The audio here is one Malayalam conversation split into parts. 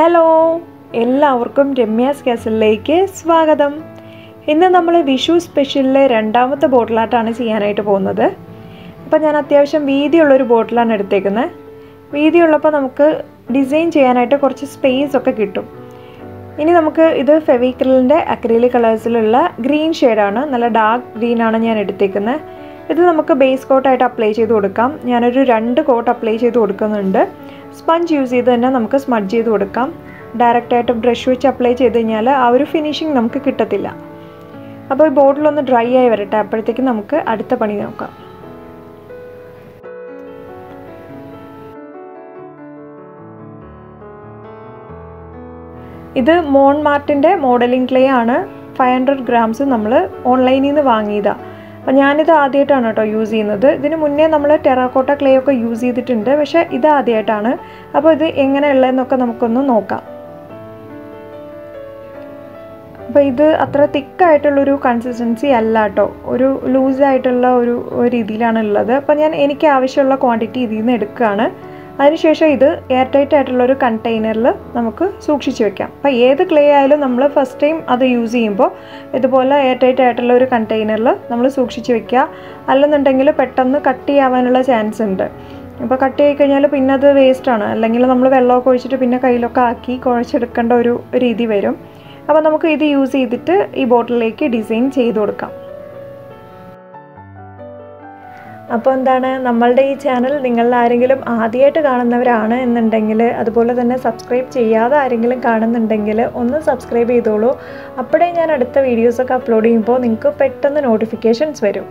ഹലോ എല്ലാവർക്കും രമ്യാസ് കാസലിലേക്ക് സ്വാഗതം ഇന്ന് നമ്മൾ വിഷു സ്പെഷ്യലിലെ രണ്ടാമത്തെ ബോട്ടിലായിട്ടാണ് ചെയ്യാനായിട്ട് പോകുന്നത് അപ്പോൾ ഞാൻ അത്യാവശ്യം വീതിയുള്ളൊരു ബോട്ടിലാണ് എടുത്തേക്കുന്നത് വീതിയുള്ളപ്പോൾ നമുക്ക് ഡിസൈൻ ചെയ്യാനായിട്ട് കുറച്ച് സ്പേസ് ഒക്കെ കിട്ടും ഇനി നമുക്ക് ഇത് ഫെവിക്രിലിൻ്റെ അക്രിലിക് കളേഴ്സിലുള്ള ഗ്രീൻ ഷെയ്ഡാണ് നല്ല ഡാർക്ക് ഗ്രീനാണ് ഞാൻ എടുത്തേക്കുന്നത് ഇത് നമുക്ക് ബേസ് കോട്ടായിട്ട് അപ്ലൈ ചെയ്ത് കൊടുക്കാം ഞാനൊരു രണ്ട് കോട്ട് അപ്ലൈ ചെയ്ത് കൊടുക്കുന്നുണ്ട് സ്പഞ്ച് യൂസ് ചെയ്ത് തന്നെ നമുക്ക് സ്മഡ്ജ് ചെയ്ത് കൊടുക്കാം ഡയറക്റ്റായിട്ട് ബ്രഷ് വെച്ച് അപ്ലൈ ചെയ്ത് കഴിഞ്ഞാൽ ആ ഒരു ഫിനിഷിങ് നമുക്ക് കിട്ടത്തില്ല അപ്പോൾ ഈ ബോട്ടിലൊന്ന് ഡ്രൈ ആയി വരട്ടെ അപ്പോഴത്തേക്കും നമുക്ക് അടുത്ത പണി നോക്കാം ഇത് മോൺ മാർട്ടിൻ്റെ മോഡലിംഗ് ക്ലേ ആണ് ഫൈവ് ഹൺഡ്രഡ് ഗ്രാംസ് നമ്മൾ ഓൺലൈനിൽ നിന്ന് വാങ്ങിയതാണ് അപ്പോൾ ഞാനിത് ആദ്യമായിട്ടാണ് കേട്ടോ യൂസ് ചെയ്യുന്നത് ഇതിന് മുന്നേ നമ്മൾ ടെറാക്കോട്ട ക്ലേ ഒക്കെ യൂസ് ചെയ്തിട്ടുണ്ട് പക്ഷേ ഇത് ആദ്യമായിട്ടാണ് അപ്പോൾ ഇത് എങ്ങനെയുള്ളതെന്നൊക്കെ നമുക്കൊന്ന് നോക്കാം അപ്പോൾ ഇത് അത്ര തിക്കായിട്ടുള്ളൊരു കൺസിസ്റ്റൻസി അല്ല കേട്ടോ ഒരു ലൂസായിട്ടുള്ള ഒരു രീതിയിലാണ് ഉള്ളത് അപ്പോൾ ഞാൻ എനിക്ക് ആവശ്യമുള്ള ക്വാണ്ടിറ്റി ഇതിൽ നിന്ന് എടുക്കുകയാണ് അതിനുശേഷം ഇത് എയർ ടൈറ്റ് ആയിട്ടുള്ള ഒരു കണ്ടെയ്നറിൽ നമുക്ക് സൂക്ഷിച്ച് വെക്കാം അപ്പോൾ ഏത് ക്ലേ ആയാലും നമ്മൾ ഫസ്റ്റ് ടൈം അത് യൂസ് ചെയ്യുമ്പോൾ ഇതുപോലെ എയർ ടൈറ്റ് ആയിട്ടുള്ള ഒരു കണ്ടെയ്നറിൽ നമ്മൾ സൂക്ഷിച്ച് വെക്കുക അല്ലെന്നുണ്ടെങ്കിൽ പെട്ടെന്ന് കട്ട് ചെയ്യാവാനുള്ള ചാൻസ് ഉണ്ട് അപ്പോൾ കട്ട് ചെയ്ത് കഴിഞ്ഞാൽ പിന്നെ അത് വേസ്റ്റാണ് അല്ലെങ്കിൽ നമ്മൾ വെള്ളമൊക്കെ ഒഴിച്ചിട്ട് പിന്നെ കയ്യിലൊക്കെ ആക്കി കുഴച്ചെടുക്കേണ്ട ഒരു രീതി വരും അപ്പോൾ നമുക്ക് ഇത് യൂസ് ചെയ്തിട്ട് ഈ ബോട്ടിലേക്ക് ഡിസൈൻ ചെയ്ത് കൊടുക്കാം അപ്പോൾ എന്താണ് നമ്മളുടെ ഈ ചാനൽ നിങ്ങൾ ആരെങ്കിലും ആദ്യമായിട്ട് കാണുന്നവരാണ് എന്നുണ്ടെങ്കിൽ അതുപോലെ തന്നെ സബ്സ്ക്രൈബ് ചെയ്യാതെ ആരെങ്കിലും കാണുന്നുണ്ടെങ്കിൽ ഒന്ന് സബ്സ്ക്രൈബ് ചെയ്തോളൂ അപ്പോഴേ ഞാൻ അടുത്ത വീഡിയോസൊക്കെ അപ്ലോഡ് ചെയ്യുമ്പോൾ നിങ്ങൾക്ക് പെട്ടെന്ന് നോട്ടിഫിക്കേഷൻസ് വരും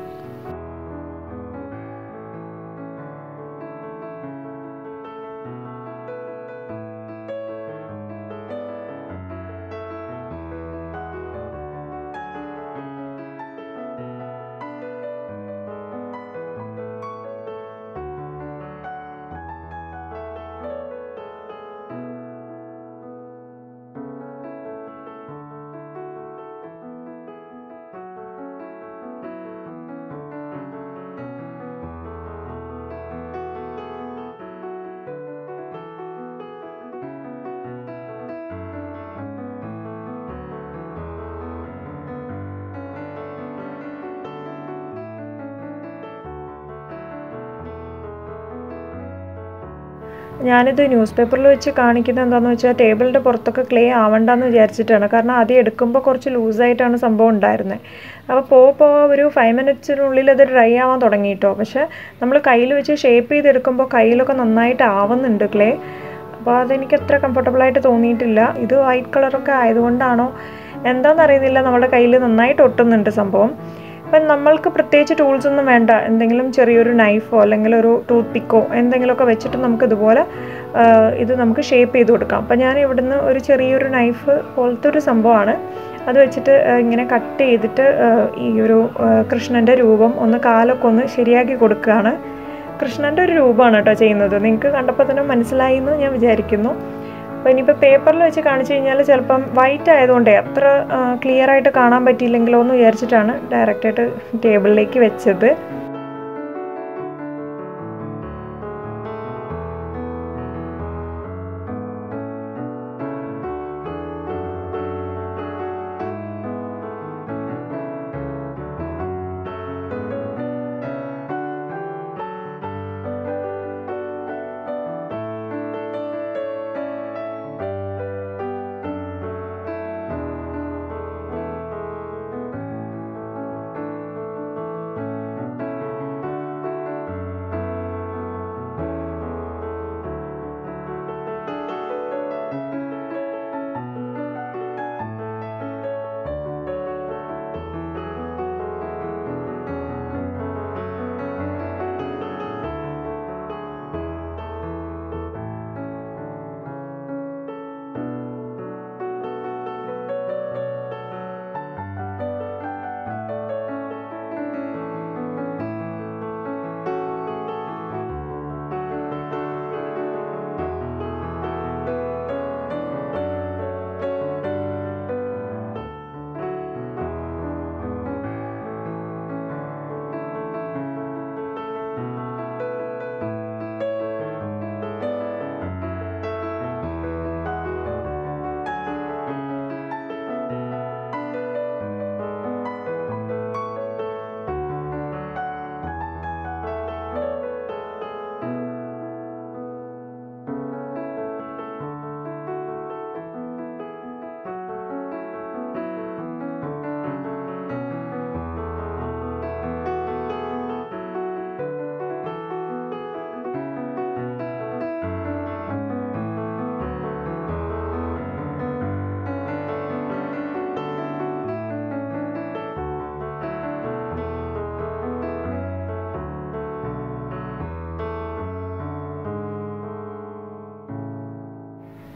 ഞാനിത് ന്യൂസ് പേപ്പറിൽ വെച്ച് കാണിക്കുന്നത് എന്താണെന്ന് വെച്ചാൽ ടേബിളിൻ്റെ പുറത്തൊക്കെ ക്ലേ ആവണ്ടെന്ന് വിചാരിച്ചിട്ടാണ് കാരണം ആദ്യം എടുക്കുമ്പോൾ കുറച്ച് ലൂസായിട്ടാണ് സംഭവം ഉണ്ടായിരുന്നത് അപ്പോൾ പോ പോ ഒരു ഫൈവ് മിനിറ്റ്സിനുള്ളിൽ അത് ഡ്രൈ ആവാൻ തുടങ്ങിയിട്ടോ പക്ഷേ നമ്മൾ കയ്യിൽ വെച്ച് ഷേപ്പ് ചെയ്തെടുക്കുമ്പോൾ കയ്യിലൊക്കെ നന്നായിട്ട് ആവുന്നുണ്ട് ക്ലേ അപ്പോൾ അതെനിക്ക് അത്ര കംഫർട്ടബിളായിട്ട് തോന്നിയിട്ടില്ല ഇത് വൈറ്റ് കളറൊക്കെ ആയതുകൊണ്ടാണോ എന്താണെന്ന് അറിയുന്നില്ല നമ്മുടെ കയ്യിൽ നന്നായിട്ട് ഒട്ടുന്നുണ്ട് സംഭവം അപ്പം നമ്മൾക്ക് പ്രത്യേകിച്ച് ടൂൾസ് ഒന്നും വേണ്ട എന്തെങ്കിലും ചെറിയൊരു നൈഫോ അല്ലെങ്കിൽ ഒരു ടൂത്ത് പിക്കോ എന്തെങ്കിലുമൊക്കെ വെച്ചിട്ട് നമുക്ക് ഇതുപോലെ ഇത് നമുക്ക് ഷേപ്പ് ചെയ്ത് കൊടുക്കാം അപ്പം ഞാൻ ഇവിടുന്ന് ഒരു ചെറിയൊരു നൈഫ് പോലത്തെ ഒരു സംഭവമാണ് അത് വെച്ചിട്ട് ഇങ്ങനെ കട്ട് ചെയ്തിട്ട് ഈ ഒരു കൃഷ്ണൻ്റെ രൂപം ഒന്ന് കാലൊക്കെ ഒന്ന് ശരിയാക്കി കൊടുക്കുകയാണ് കൃഷ്ണൻ്റെ ഒരു രൂപമാണ് കേട്ടോ ചെയ്യുന്നത് നിങ്ങൾക്ക് കണ്ടപ്പോൾ തന്നെ മനസ്സിലായി എന്ന് ഞാൻ വിചാരിക്കുന്നു അപ്പോൾ ഇനിയിപ്പോൾ പേപ്പറിൽ വെച്ച് കാണിച്ചു കഴിഞ്ഞാൽ ചിലപ്പം വൈറ്റ് ആയതുകൊണ്ടേ അത്ര ക്ലിയർ ആയിട്ട് കാണാൻ പറ്റിയില്ലെങ്കിലോ എന്ന് വിചാരിച്ചിട്ടാണ് ഡയറക്റ്റായിട്ട് ടേബിളിലേക്ക് വെച്ചത്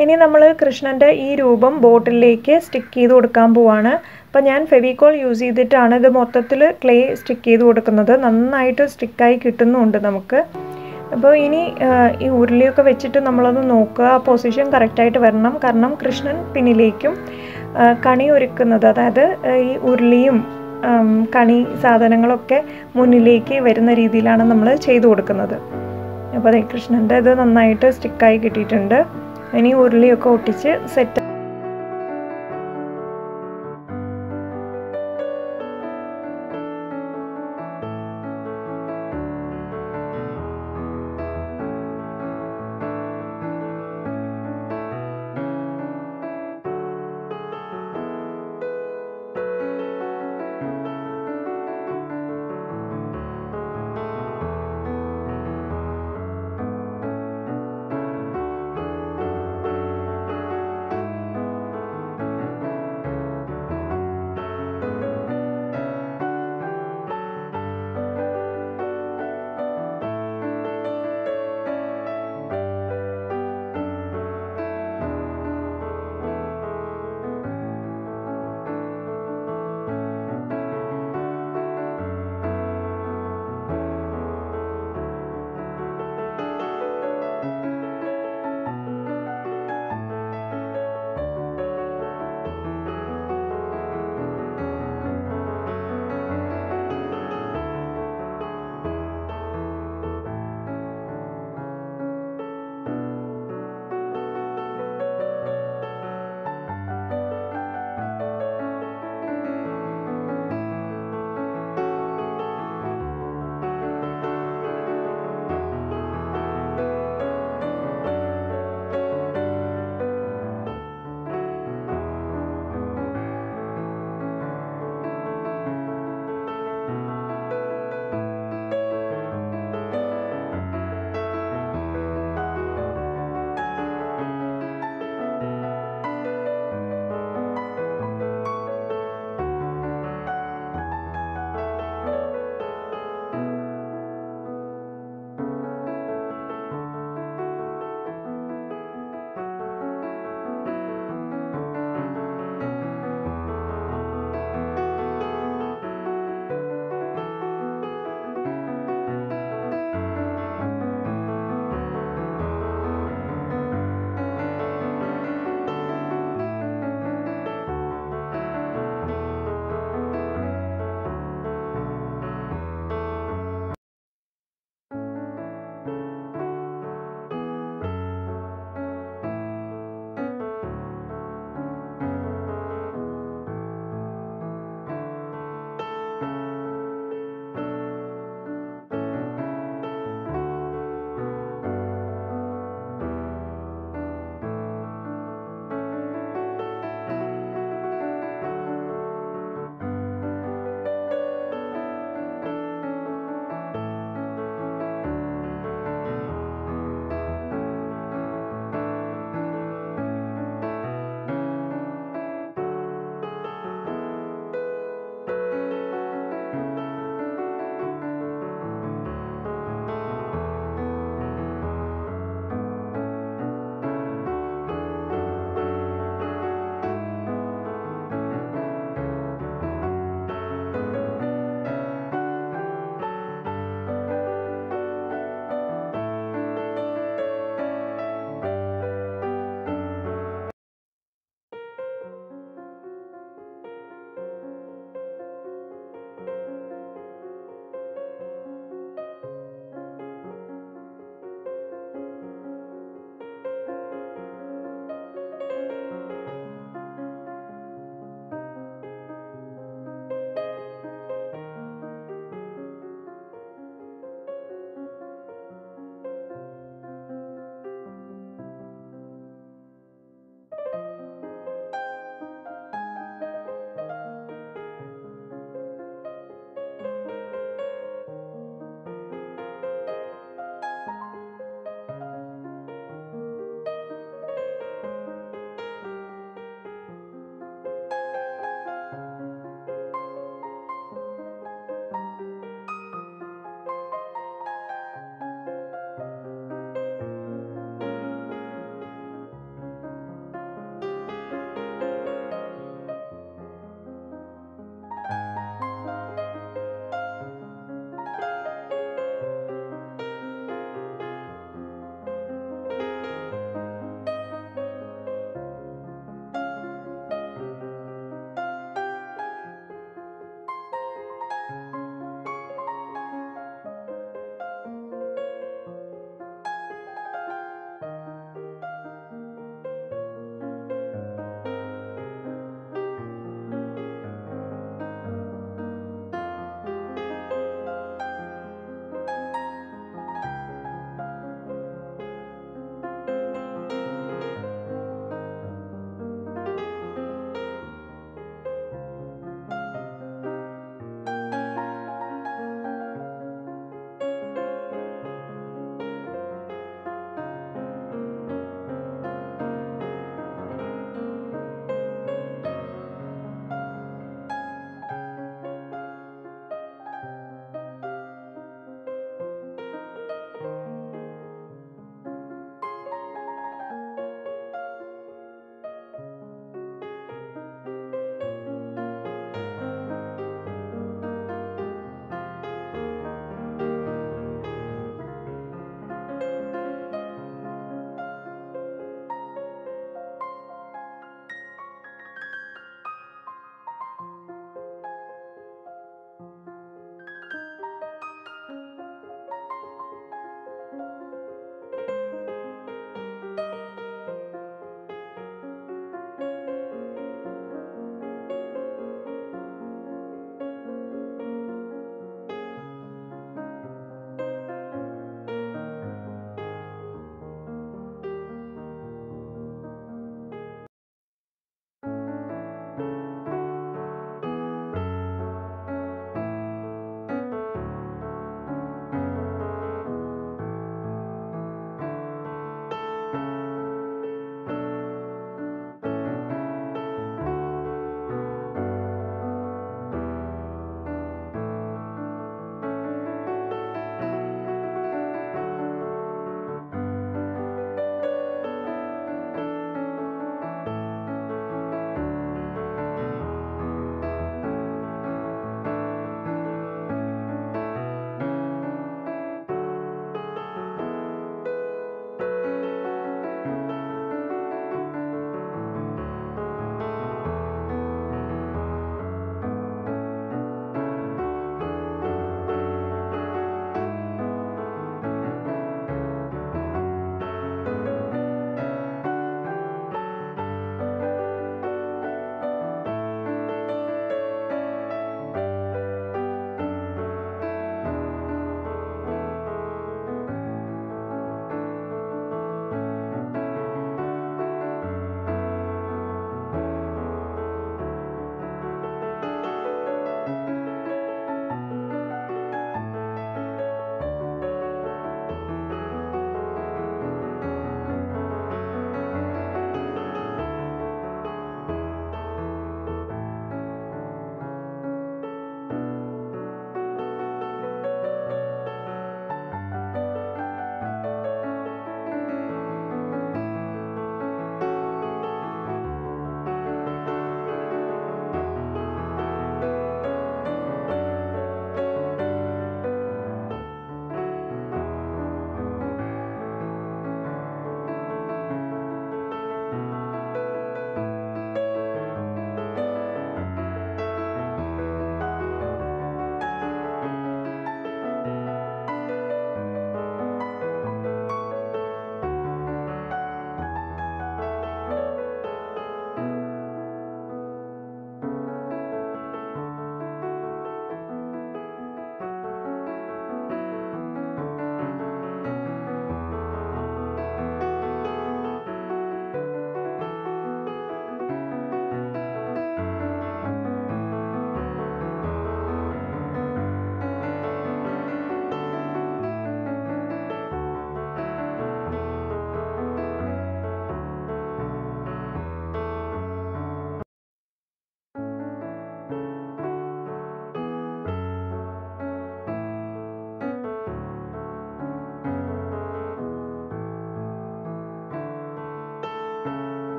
ഇനി നമ്മൾ കൃഷ്ണൻ്റെ ഈ രൂപം ബോട്ടിലേക്ക് സ്റ്റിക്ക് ചെയ്ത് കൊടുക്കാൻ പോവാണ് അപ്പോൾ ഞാൻ ഫെവിക്കോൾ യൂസ് ചെയ്തിട്ടാണ് ഇത് മൊത്തത്തിൽ ക്ലേ സ്റ്റിക്ക് ചെയ്ത് കൊടുക്കുന്നത് നന്നായിട്ട് സ്റ്റിക്കായി കിട്ടുന്നുമുണ്ട് നമുക്ക് അപ്പോൾ ഇനി ഈ ഉരുളിയൊക്കെ വെച്ചിട്ട് നമ്മളൊന്ന് നോക്കുക ആ പൊസിഷൻ കറക്റ്റായിട്ട് വരണം കാരണം കൃഷ്ണൻ പിന്നിലേക്കും കണി ഒരുക്കുന്നത് അതായത് ഈ ഉരുളിയും കണി സാധനങ്ങളൊക്കെ മുന്നിലേക്ക് വരുന്ന രീതിയിലാണ് നമ്മൾ ചെയ്തു കൊടുക്കുന്നത് അപ്പോൾ അതെ കൃഷ്ണൻ്റെ ഇത് നന്നായിട്ട് സ്റ്റിക്കായി കിട്ടിയിട്ടുണ്ട് ഇനി ഉരുളിയൊക്കെ ഒട്ടിച്ച് സെറ്റ്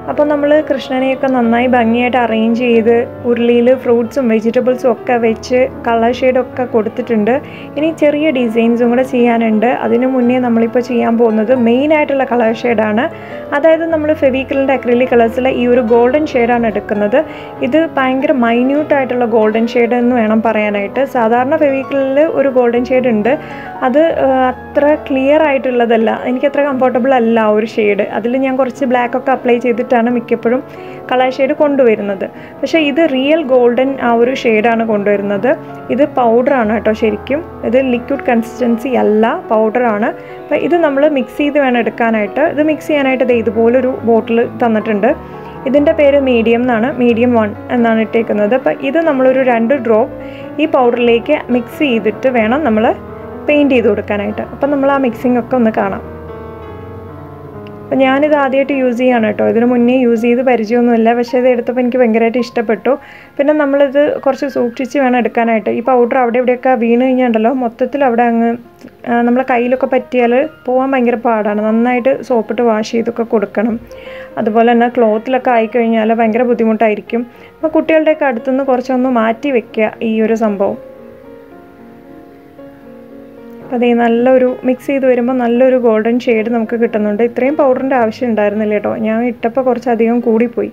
അപ്പോൾ നമ്മൾ കൃഷ്ണനെയൊക്കെ നന്നായി ഭംഗിയായിട്ട് അറേഞ്ച് ചെയ്ത് ഉരുളിയിൽ ഫ്രൂട്ട്സും വെജിറ്റബിൾസും ഒക്കെ വെച്ച് കളർ ഷെയ്ഡൊക്കെ കൊടുത്തിട്ടുണ്ട് ഇനി ചെറിയ ഡിസൈൻസും കൂടെ ചെയ്യാനുണ്ട് അതിനു മുന്നേ നമ്മളിപ്പോൾ ചെയ്യാൻ പോകുന്നത് മെയിനായിട്ടുള്ള കളർ ഷെയ്ഡാണ് അതായത് നമ്മൾ ഫെവിക്കലിൻ്റെ അക്രിലിക് കളേഴ്സിലെ ഈ ഒരു ഗോൾഡൻ ഷെയ്ഡാണ് എടുക്കുന്നത് ഇത് ഭയങ്കര മൈന്യൂട്ടായിട്ടുള്ള ഗോൾഡൻ ഷെയ്ഡ് എന്ന് വേണം പറയാനായിട്ട് സാധാരണ ഫെവിക്കലിൽ ഒരു ഗോൾഡൻ ഷെയ്ഡ് ഉണ്ട് അത് അത്ര ക്ലിയർ ആയിട്ടുള്ളതല്ല എനിക്കത്ര കംഫർട്ടബിൾ അല്ല ആ ഒരു ഷെയ്ഡ് അതിൽ ഞാൻ കുറച്ച് ബ്ലാക്ക് ഒക്കെ അപ്ലൈ ചെയ്തിട്ടാണ് മിക്കപ്പോഴും കളർ ഷെയ്ഡ് കൊണ്ടുവരുന്നത് പക്ഷേ ഇത് റിയൽ ഗോൾഡൻ ആ ഒരു ഷെയ്ഡാണ് കൊണ്ടുവരുന്നത് ഇത് പൗഡറാണ് കേട്ടോ ശരിക്കും ഇത് ലിക്വിഡ് കൺസിസ്റ്റൻസി അല്ല പൗഡറാണ് അപ്പോൾ ഇത് നമ്മൾ മിക്സ് ചെയ്ത് വേണം എടുക്കാനായിട്ട് ഇത് മിക്സ് ചെയ്യാനായിട്ട് ഇത് ഇതുപോലൊരു ബോട്ടിൽ തന്നിട്ടുണ്ട് ഇതിൻ്റെ പേര് മീഡിയം എന്നാണ് മീഡിയം വൺ എന്നാണ് ഇട്ടേക്കുന്നത് അപ്പോൾ ഇത് നമ്മളൊരു രണ്ട് ഡ്രോപ്പ് ഈ പൗഡറിലേക്ക് മിക്സ് ചെയ്തിട്ട് വേണം നമ്മൾ പെയിൻറ്റ് ചെയ്ത് കൊടുക്കാനായിട്ട് അപ്പം നമ്മൾ ആ മിക്സിംഗ് ഒക്കെ ഒന്ന് കാണാം അപ്പം ഞാനിത് ആദ്യമായിട്ട് യൂസ് ചെയ്യാണ് കേട്ടോ ഇതിന് മുന്നേ യൂസ് ചെയ്ത് പരിചയമൊന്നുമില്ല പക്ഷേ ഇത് എടുത്തപ്പോൾ എനിക്ക് ഭയങ്കരമായിട്ട് ഇഷ്ടപ്പെട്ടു പിന്നെ നമ്മളിത് കുറച്ച് സൂക്ഷിച്ച് വേണം എടുക്കാനായിട്ട് ഈ പൗഡർ അവിടെ ഇവിടെയൊക്കെ വീണ് കഴിഞ്ഞാണ്ടല്ലോ മൊത്തത്തിൽ അവിടെ അങ്ങ് നമ്മളെ കയ്യിലൊക്കെ പറ്റിയാൽ പോകാൻ ഭയങ്കര പാടാണ് നന്നായിട്ട് സോപ്പിട്ട് വാഷ് ചെയ്തൊക്കെ കൊടുക്കണം അതുപോലെ തന്നെ ക്ലോത്തിലൊക്കെ ആയിക്കഴിഞ്ഞാൽ ഭയങ്കര ബുദ്ധിമുട്ടായിരിക്കും അപ്പോൾ കുട്ടികളുടെയൊക്കെ അടുത്തുനിന്ന് കുറച്ചൊന്ന് മാറ്റി വെക്കുക ഈ ഒരു സംഭവം അപ്പോൾ അതേ നല്ലൊരു മിക്സ് ചെയ്ത് വരുമ്പോൾ നല്ലൊരു ഗോൾഡൻ ഷെയ്ഡ് നമുക്ക് കിട്ടുന്നുണ്ട് ഇത്രയും പൗഡറിൻ്റെ ആവശ്യം ഉണ്ടായിരുന്നില്ല കേട്ടോ ഞാൻ ഇട്ടപ്പോൾ കുറച്ചധികം കൂടിപ്പോയി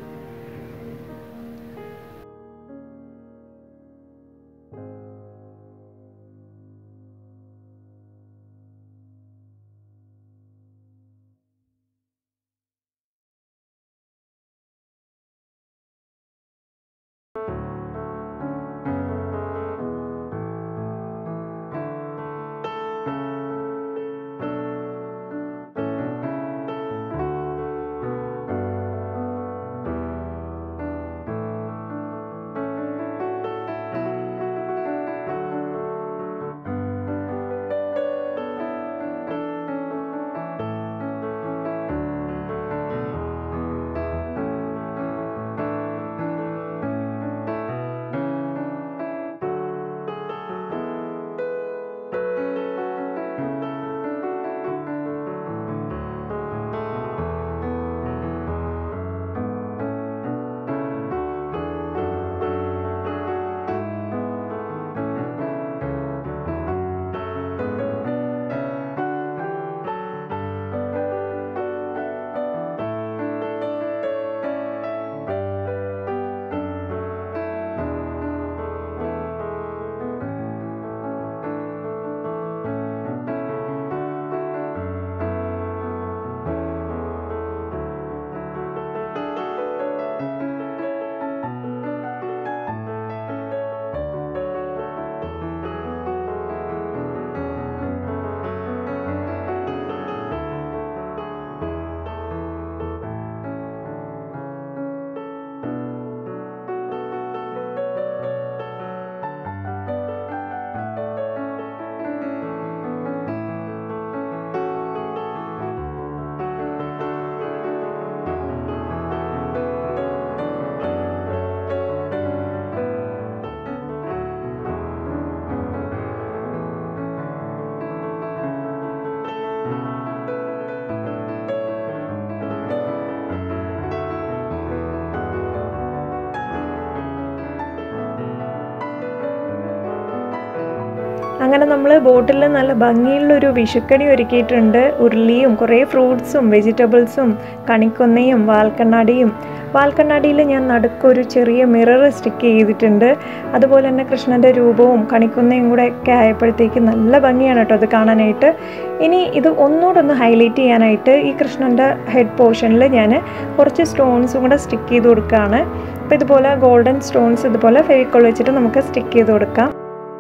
അങ്ങനെ നമ്മൾ ബോട്ടിൽ നല്ല ഭംഗിയുള്ളൊരു വിഷുക്കണി ഒരുക്കിയിട്ടുണ്ട് ഉരുളിയും കുറേ ഫ്രൂട്ട്സും വെജിറ്റബിൾസും കണിക്കൊന്നയും വാൽക്കണ്ണാടിയും വാൽക്കണ്ണാടിയിൽ ഞാൻ നടുക്കൊരു ചെറിയ മിറർ സ്റ്റിക്ക് ചെയ്തിട്ടുണ്ട് അതുപോലെ തന്നെ കൃഷ്ണൻ്റെ രൂപവും കണിക്കൊന്നയും കൂടെ ഒക്കെ ആയപ്പോഴത്തേക്ക് നല്ല ഭംഗിയാണ് കേട്ടോ അത് കാണാനായിട്ട് ഇനി ഇത് ഒന്നുകൂടെ ഒന്ന് ഹൈലൈറ്റ് ചെയ്യാനായിട്ട് ഈ കൃഷ്ണൻ്റെ ഹെഡ് പോർഷനിൽ ഞാൻ കുറച്ച് സ്റ്റോൺസും കൂടെ സ്റ്റിക്ക് ചെയ്ത് കൊടുക്കുകയാണ് അപ്പോൾ ഇതുപോലെ ഗോൾഡൻ സ്റ്റോൺസ് ഇതുപോലെ ഫെവിക്കോൾ വെച്ചിട്ട് നമുക്ക് സ്റ്റിക്ക് ചെയ്ത് കൊടുക്കാം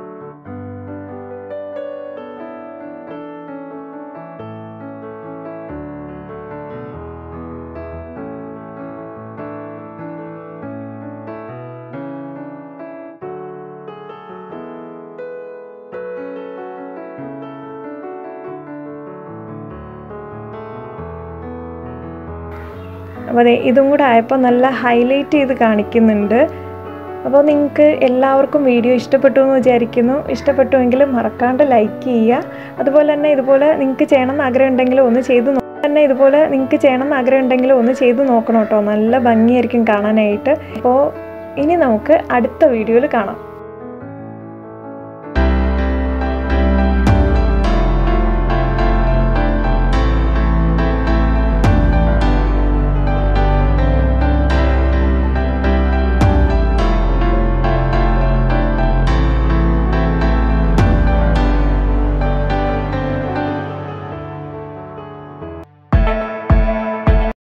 അപ്പോൾ അതെ ഇതും കൂടെ ആയപ്പോൾ നല്ല ഹൈലൈറ്റ് ചെയ്ത് കാണിക്കുന്നുണ്ട് അപ്പോൾ നിങ്ങൾക്ക് എല്ലാവർക്കും വീഡിയോ ഇഷ്ടപ്പെട്ടു എന്ന് വിചാരിക്കുന്നു ഇഷ്ടപ്പെട്ടുവെങ്കിൽ മറക്കാണ്ട് ലൈക്ക് ചെയ്യുക അതുപോലെ തന്നെ ഇതുപോലെ നിങ്ങൾക്ക് ചെയ്യണമെന്ന് ആഗ്രഹം ഉണ്ടെങ്കിൽ ഒന്ന് ചെയ്ത് നോ- തന്നെ ഇതുപോലെ നിങ്ങൾക്ക് ചെയ്യണം എന്ന് ആഗ്രഹം ഉണ്ടെങ്കിൽ ഒന്ന് ചെയ്ത് നോക്കണം കേട്ടോ നല്ല ഭംഗിയായിരിക്കും കാണാനായിട്ട് അപ്പോൾ ഇനി നമുക്ക് അടുത്ത വീഡിയോയിൽ കാണാം